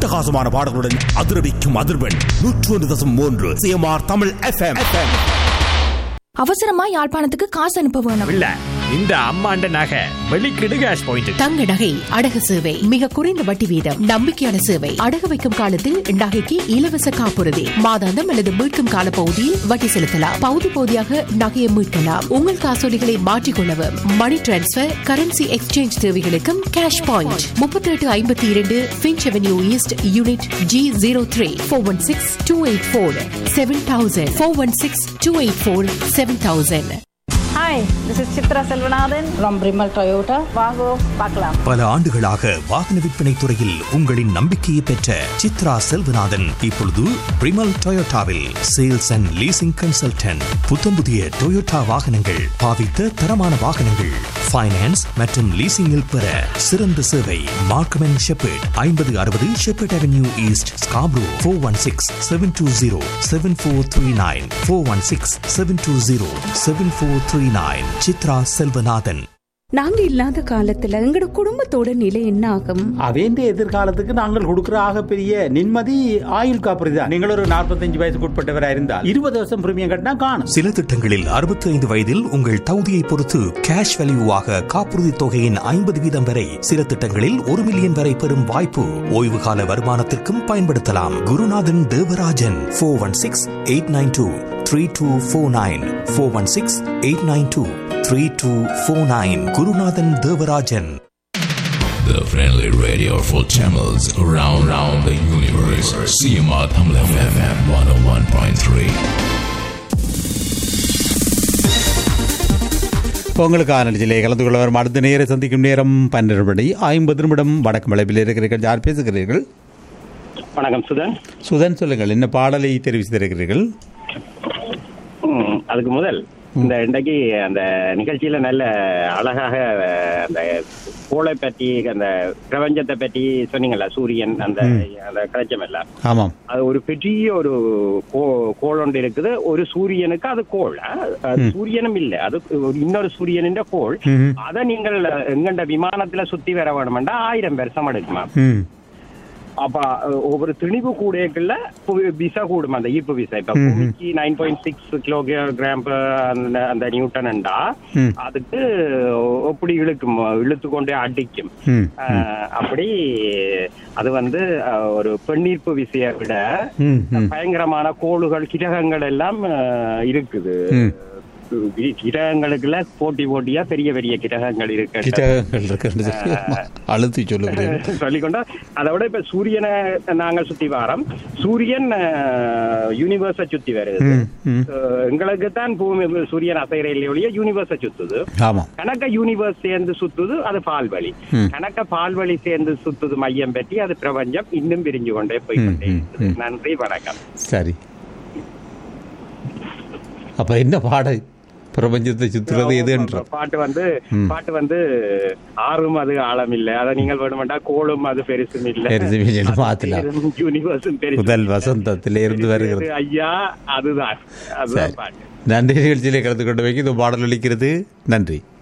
அட்டகாசமான பாடல்களுடன் அதிரவிக்கும் அதிர்வெண் நூற்று ஒன்று தசம் மூன்று சிஎம்ஆர் தமிழ் எஃப்எம் அவசரமா யாழ்ப்பாணத்துக்கு காசு அனுப்ப வேணும் இல்ல இந்த அம்மாண்ட நகை வெளிக்கிடு கேஷ் பாயிண்ட் தங்க நகை அடகு சேவை மிக குறைந்த வட்டி வீதம் நம்பிக்கையான சேவை அடகு வைக்கும் காலத்தில் நகைக்கு இலவச காப்புறுதி மாதாந்தம் அல்லது மீட்கும் கால பகுதியில் வட்டி செலுத்தலாம் பகுதி பகுதியாக நகையை மீட்கலாம் உங்கள் காசோலிகளை மாற்றிக்கொள்ளவும் மணி டிரான்ஸ்பர் கரன்சி எக்ஸ்சேஞ்ச் தேவைகளுக்கும் கேஷ் பாயிண்ட் முப்பத்தி எட்டு ஐம்பத்தி இரண்டு Finch avenue east unit G zero three four one six two eight four seven thousand four one six two eight four seven thousand hi this is Chitra Selvanathan from Primal Toyota வாங்கோ பார்க்கலாம் பல ஆண்டுகளாக வாகன விற்பனை துறையில் உங்களின் நம்பிக்கையை பெற்ற சித்ரா செல்வநாதன் இப்பொழுது பிரிமல் டொயோட்டாவில் சேல்ஸ் அண்ட் லீசிங் கன்சல்டன்ட் புத்தம் புதிய டொயோட்டா வாகனங்கள் பாவித்த தரமான வாகனங்கள் ஃபைனான்ஸ் மற்றும் லீசிங்கில் பெற சிறந்த சேவை மார்க்கம் அண்ட் ஷெப்பர்ட் ஐம்பது அறுபது Sheppard avenue east Scarborough four one six seven two zero seven four three nine four one six seven two zero seven four three nine Chitra Selvanathan நாங்க இல்லாத காலத்துல எங்கட குடும்பத்தோட நிலை என்ன ஆகும் அவேந்த எதிர்காலத்துக்கு நாங்கள் கொடுக்கிற ஆகப்பெரிய நிம்மதி ஆயுள் காப்புறுதி தான் நீங்கள் ஒரு நாற்பத்தஞ்சு வயசுக்கு உட்பட்டவரா இருந்தால் இருபது வருஷம் பிரீமியம் கட்டினா காணும் சில திட்டங்களில் 65 வயதில் உங்கள் தகுதியை பொறுத்து கேஷ் வேல்யூவாக காப்புறுதி தொகையின் ஐம்பது வீதம் வரை சில திட்டங்களில் ஒரு மில்லியன் வரை பெறும் வாய்ப்பு ஓய்வு கால வருமானத்திற்கும் பயன்படுத்தலாம் Gurunathan Devarajan four one six eight nine two three two four nine four one six eight nine two three two four nine Gurunathan Devarajan The friendly radio for channels around, around the universe. CMR Tamil FM 101.3. உங்களுக்கான நிகழ்ச்சியிலே கலந்து கொள்ள வரும் அடுத்த நேர சந்திக்கும் நேரம் பன்னிரண்டு மணி ஐம்பது நிமிடம் வடக்கு மலைப்பில் இருக்கிறீர்கள் யார் பேசுகிறீர்கள் வணக்கம் சுதன் சுதன் சொல்லுங்கள் என்ன பாடலை தெரிவித்திருக்கிறீர்கள் ம், அதுக்கு முதல் இந்த இன்றைக்கு அந்த நிகழ்ச்சியில நல்ல அழகாக அஹ், அந்த கோளை பற்றி அந்த பிரபஞ்சத்தை பற்றி சொன்னீங்கல்ல சூரியன் அந்த அந்த கிடைச்சம் எல்லாம் ஆமாம் அது ஒரு பெரிய ஒரு கோ- கோள் ஒன்று இருக்குது ஒரு சூரியனுக்கு அது கோள் அஹ், அது சூரியனும் இல்ல அது ஒரு இன்னொரு சூரியனின் கோள் அதை நீங்கள் எங்கண்ட விமானத்துல சுத்தி வர வேணுமெண்டா ஆயிரம் வருஷம் எடுக்குமா ம் அப்ப அஹ், ஒவ்வொரு திணிவு கூடையக்குள்ள விசா கூடும் அந்த ஈர்ப்பு விசா இப்ப பூமிக்கு நைன் பாயிண்ட் சிக்ஸ் கிலோகிராம் அந்த அந்த நியூட்டன்டா ம். அதுக்கு எப்படி இழுக்கும் இழுத்து கொண்டே அடிக்கும் ம் அஹ், அப்படி அது வந்து அஹ், ஒரு பெண்ணீர்ப்பு விசையை விட ம் ம் பயங்கரமான கோளுகள் கிரகங்கள் எல்லாம் அஹ், இருக்குது ம். கி- கிரகங்களுக்குள்ள போட்டி போட்டியா பெரிய பெரிய கிரகங்கள் இருக்கு கிட்டங்கள் இருக்கின்றது அழுத்தி சொல்லுகிறேன் சொல்லிக்கொண்டா அதை விட இப்ப சூரியனை நாங்க சுத்தி வாரோம் சூரியன் யூனிவர்ஸ சுத்தி வருது ம் ம் அஹ், எங்களுக்கு தான் பூமி சூரியன் அசைகிற இல்லையொழிய யூனிவர்ஸ சுத்துது ஆமாம் கணக்க யூனிவர்ஸ் சேர்ந்து சுத்துது அது பால்வழி ம். கணக்க பால்வழி சேர்ந்து சுத்துது மையம் பற்றி அது பிரபஞ்சம் இன்னும் பிரிஞ்சு கொண்டே போய்கொண்டே ம், ம், இருக்குது. ம். நன்றி வணக்கம் சரி அப்ப என்ன பாட பிரபஞ்சத்தை சுத்துறது எது என்ற பாட்டு வந்து பாட்டு வந்து ஆறும் அது ஆழம் இல்ல அதை நீங்கள் வேணுமெண்டா கோளும் அது பெருசும் இல்ல பெருசும் இல்லைன்னு மாத்தலாம். யூனிவர்ஸும் பெருசு முதல் வசந்தத்திலே இருந்து வருகிறது ஐயா அதுதான் அதுதான் சரி பாட்டு நன்றி நிகழ்ச்சியிலே கலந்து கொண்டு வைக்க இது பாடல் அளிக்கிறது நன்றி